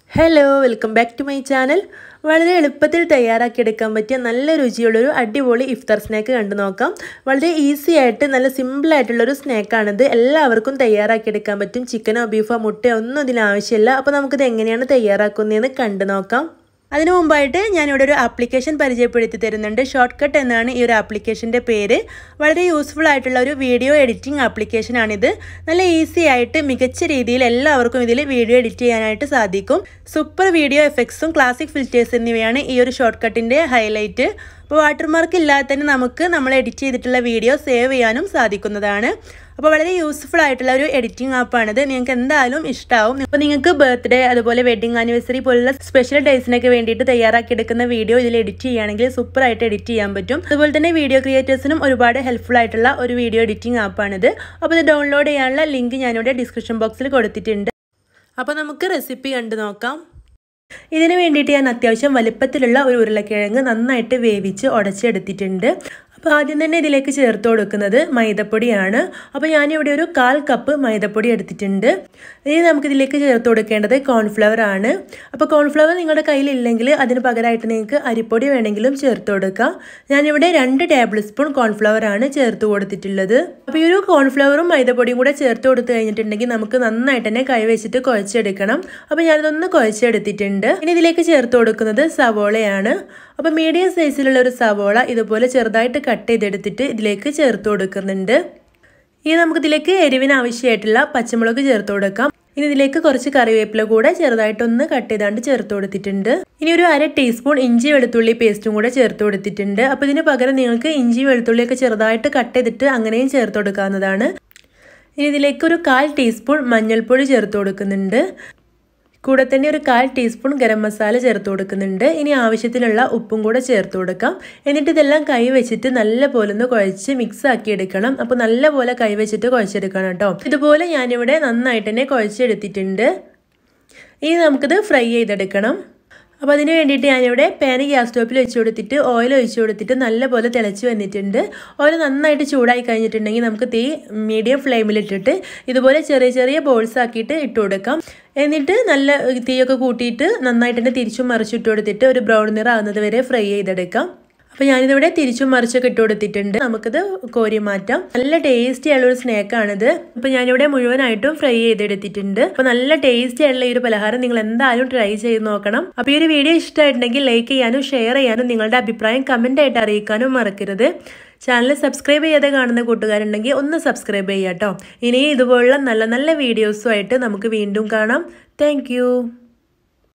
hello welcome back to my channel വളരെ എളുപ്പത്തിൽ തയ്യാറാക്കിയെടുക്കാൻ പറ്റിയ നല്ല രുചിയുള്ളൊരു അടിപൊളി ഇഫ്താർ സ്നാക്ക് കണ്ടു നോക്കാം വളരെ ഈസി ആയിട്ട് നല്ല സിമ്പിൾ ആയിട്ടുള്ളൊരു സ്നാക്കാണിത് എല്ലാവർക്കും തയ്യാറാക്കിയെടുക്കാൻ പറ്റും ചിക്കനോ ബീഫോ മുട്ടയോ ഒന്നും ഇതിന് ആവശ്യമില്ല അപ്പോൾ നമുക്കിത് എങ്ങനെയാണ് തയ്യാറാക്കുന്നതെന്ന് കണ്ടു നോക്കാം അതിനു മുമ്പായിട്ട് ഞാനിവിടെ ഒരു ആപ്ലിക്കേഷൻ പരിചയപ്പെടുത്തി തരുന്നുണ്ട് ഷോർട്ട് കട്ട് എന്നാണ് ഈ ഒരു ആപ്ലിക്കേഷൻ്റെ പേര് വളരെ യൂസ്ഫുൾ ആയിട്ടുള്ള ഒരു വീഡിയോ എഡിറ്റിംഗ് ആപ്ലിക്കേഷനാണിത് നല്ല ഈസി ആയിട്ട് മികച്ച രീതിയിൽ എല്ലാവർക്കും ഇതിൽ വീഡിയോ എഡിറ്റ് ചെയ്യാനായിട്ട് സാധിക്കും സൂപ്പർ വീഡിയോ എഫക്ട്സും ക്ലാസിക് ഫിൽറ്റേഴ്സ് എന്നിവയാണ് ഈ ഒരു ഷോർട്ട് കട്ടിൻ്റെ ഹൈലൈറ്റ് അപ്പോൾ വാട്ടർമാർക്ക് ഇല്ലാതെ തന്നെ നമുക്ക് നമ്മൾ എഡിറ്റ് ചെയ്തിട്ടുള്ള വീഡിയോ സേവ് ചെയ്യാനും സാധിക്കുന്നതാണ് അപ്പോൾ വളരെ യൂസ്ഫുൾ ആയിട്ടുള്ള ഒരു എഡിറ്റിംഗ് ആപ്പാണിത് നിങ്ങൾക്ക് എന്തായാലും ഇഷ്ടമാവും അപ്പോൾ നിങ്ങൾക്ക് ബർത്ത്ഡേ അതുപോലെ വെഡിങ് ആനിവേഴ്സറി പോലുള്ള സ്പെഷ്യൽ ഡേയ്സിനൊക്കെ വേണ്ടിയിട്ട് തയ്യാറാക്കിയെടുക്കുന്ന വീഡിയോ ഇതിൽ എഡിറ്റ് ചെയ്യുകയാണെങ്കിൽ സൂപ്പറായിട്ട് എഡിറ്റ് ചെയ്യാൻ പറ്റും അതുപോലെ തന്നെ വീഡിയോ ക്രിയേറ്റേഴ്സിനും ഒരുപാട് ഹെൽപ്ഫുൾ ആയിട്ടുള്ള ഒരു വീഡിയോ എഡിറ്റിംഗ് ആപ്പാണിത് അപ്പോൾ ഇത് ഡൗൺലോഡ് ചെയ്യാനുള്ള ലിങ്ക് ഞാനിവിടെ ഡിസ്ക്രിപ്ഷൻ ബോക്സിൽ കൊടുത്തിട്ടുണ്ട് അപ്പോൾ നമുക്ക് റെസിപ്പി കണ്ടു നോക്കാം ഇതിന് വേണ്ടിയിട്ട് ഞാൻ അത്യാവശ്യം വലിപ്പത്തിലുള്ള ഒരു ഉരുളക്കിഴങ്ങ് നന്നായിട്ട് വേവിച്ച് ഉടച്ചെടുത്തിട്ടുണ്ട് അപ്പോൾ ആദ്യം തന്നെ ഇതിലേക്ക് ചേർത്ത് കൊടുക്കുന്നത് മൈദപ്പൊടിയാണ് അപ്പോൾ ഞാനിവിടെ ഒരു കാൽ കപ്പ് മൈദപ്പൊടി എടുത്തിട്ടുണ്ട് ഇനി നമുക്കിതിലേക്ക് ചേർത്ത് കൊടുക്കേണ്ടത് കോൺഫ്ലവർ ആണ് അപ്പോൾ കോൺഫ്ലവർ നിങ്ങളുടെ കയ്യിലില്ലെങ്കിൽ അതിന് പകരമായിട്ട് നിങ്ങൾക്ക് അരിപ്പൊടി വേണമെങ്കിലും ചേർത്ത് കൊടുക്കാം ഞാനിവിടെ രണ്ട് ടേബിൾ സ്പൂൺ കോൺഫ്ലവർ ആണ് ചേർത്ത് കൊടുത്തിട്ടുള്ളത് അപ്പോൾ ഈ ഒരു കോൺഫ്ലവറും മൈദപ്പൊടിയും കൂടെ ചേർത്ത് കൊടുത്തു കഴിഞ്ഞിട്ടുണ്ടെങ്കിൽ നമുക്ക് നന്നായിട്ട് തന്നെ കൈ വെച്ചിട്ട് കുഴച്ചെടുക്കണം അപ്പോൾ ഞാനിതൊന്ന് കുഴച്ചെടുത്തിട്ടുണ്ട് ഇനി ഇതിലേക്ക് ചേർത്ത് കൊടുക്കുന്നത് സവോളയാണ് അപ്പോൾ മീഡിയം സൈസിലുള്ള ഒരു സവോള ഇതുപോലെ ചെറുതായിട്ട് കട്ട് ചെയ്തെടുത്തിട്ട് ഇതിലേക്ക് ചേർത്ത് കൊടുക്കുന്നുണ്ട് ഇനി നമുക്കിതിലേക്ക് എരിവിന് ആവശ്യമായിട്ടുള്ള പച്ചമുളക് ചേർത്ത് കൊടുക്കാം ഇനി ഇതിലേക്ക് കുറച്ച് കറിവേപ്പില കൂടെ ചെറുതായിട്ടൊന്ന് കട്ട് ചെയ്താണ്ട് ചേർത്ത് കൊടുത്തിട്ടുണ്ട് ഇനി ഒരു അര ടീസ്പൂൺ ഇഞ്ചി വെളുത്തുള്ളി പേസ്റ്റും കൂടെ ചേർത്ത് കൊടുത്തിട്ടുണ്ട് അപ്പോൾ ഇതിന് പകരം നിങ്ങൾക്ക് ഇഞ്ചി വെളുത്തുള്ളിയൊക്കെ ചെറുതായിട്ട് കട്ട് ചെയ്തിട്ട് അങ്ങനെയും ചേർത്ത് കൊടുക്കാവുന്നതാണ് ഇനി ഇതിലേക്ക് ഒരു കാൽ ടീസ്പൂൺ മഞ്ഞൾപ്പൊടി ചേർത്ത് കൊടുക്കുന്നുണ്ട് കൂടെ തന്നെ ഒരു കാൽ ടീസ്പൂൺ ഗരം മസാല ചേർത്ത് കൊടുക്കുന്നുണ്ട് ഇനി ആവശ്യത്തിനുള്ള ഉപ്പും കൂടെ ചേർത്ത് കൊടുക്കാം എന്നിട്ട് ഇതെല്ലാം കൈ വെച്ചിട്ട് നല്ല പോലെ ഒന്ന് കുഴച്ച് മിക്സ് ആക്കി എടുക്കണം അപ്പോൾ നല്ല പോലെ കൈ വെച്ചിട്ട് കുഴച്ചെടുക്കണം കേട്ടോ ഇതുപോലെ ഞാനിവിടെ നന്നായിട്ട് തന്നെ കുഴച്ചെടുത്തിട്ടുണ്ട് ഇനി നമുക്കിത് ഫ്രൈ ചെയ്തെടുക്കണം അപ്പോൾ അതിന് വേണ്ടിയിട്ട് ഞാനിവിടെ പാന് ഗ്യാസ് സ്റ്റോപ്പിൽ വെച്ച് കൊടുത്തിട്ട് ഓയിൽ ഒഴിച്ച് കൊടുത്തിട്ട് നല്ലപോലെ തിളച്ച് വന്നിട്ടുണ്ട് ഓയിൽ നന്നായിട്ട് ചൂടായി കഴിഞ്ഞിട്ടുണ്ടെങ്കിൽ നമുക്ക് തീ മീഡിയം ഫ്ലെയിമിലിട്ടിട്ട് ഇതുപോലെ ചെറിയ ചെറിയ ബോൾസ് ആക്കിയിട്ട് ഇട്ട് കൊടുക്കാം എന്നിട്ട് നല്ല തീയൊക്കെ കൂട്ടിയിട്ട് നന്നായിട്ട് തന്നെ തിരിച്ചും മറിച്ചിട്ട് കൊടുത്തിട്ട് ഒരു ബ്രൗൺ നിറം ആകുന്നത് വരെ ഫ്രൈ ചെയ്തെടുക്കാം അപ്പോൾ ഞാനിതിവിടെ തിരിച്ചും മറിച്ചൊക്കെ ഇട്ട് കൊടുത്തിട്ടുണ്ട് നമുക്കിത് കോരി മാറ്റാം നല്ല ടേസ്റ്റി ആയുള്ള ഒരു സ്നാക്കാണിത് അപ്പോൾ ഞാനിവിടെ മുഴുവനായിട്ടും ഫ്രൈ ചെയ്തെടുത്തിട്ടുണ്ട് അപ്പോൾ നല്ല ടേസ്റ്റി ആയിട്ടുള്ള ഈ ഒരു പലഹാരം നിങ്ങൾ എന്തായാലും ട്രൈ ചെയ്ത് നോക്കണം അപ്പോൾ ഈ ഒരു വീഡിയോ ഇഷ്ടമായിട്ടുണ്ടെങ്കിൽ ലൈക്ക് ചെയ്യാനും ഷെയർ ചെയ്യാനും നിങ്ങളുടെ അഭിപ്രായം കമൻ്റ് ആയിട്ട് അറിയിക്കാനും മറക്കരുത് ചാനൽ സബ്സ്ക്രൈബ് ചെയ്യാതെ കാണുന്ന കൂട്ടുകാരുണ്ടെങ്കിൽ ഒന്ന് സബ്സ്ക്രൈബ് ചെയ്യാം കേട്ടോ ഇനി ഇതുപോലുള്ള നല്ല നല്ല വീഡിയോസുമായിട്ട് നമുക്ക് വീണ്ടും കാണാം താങ്ക്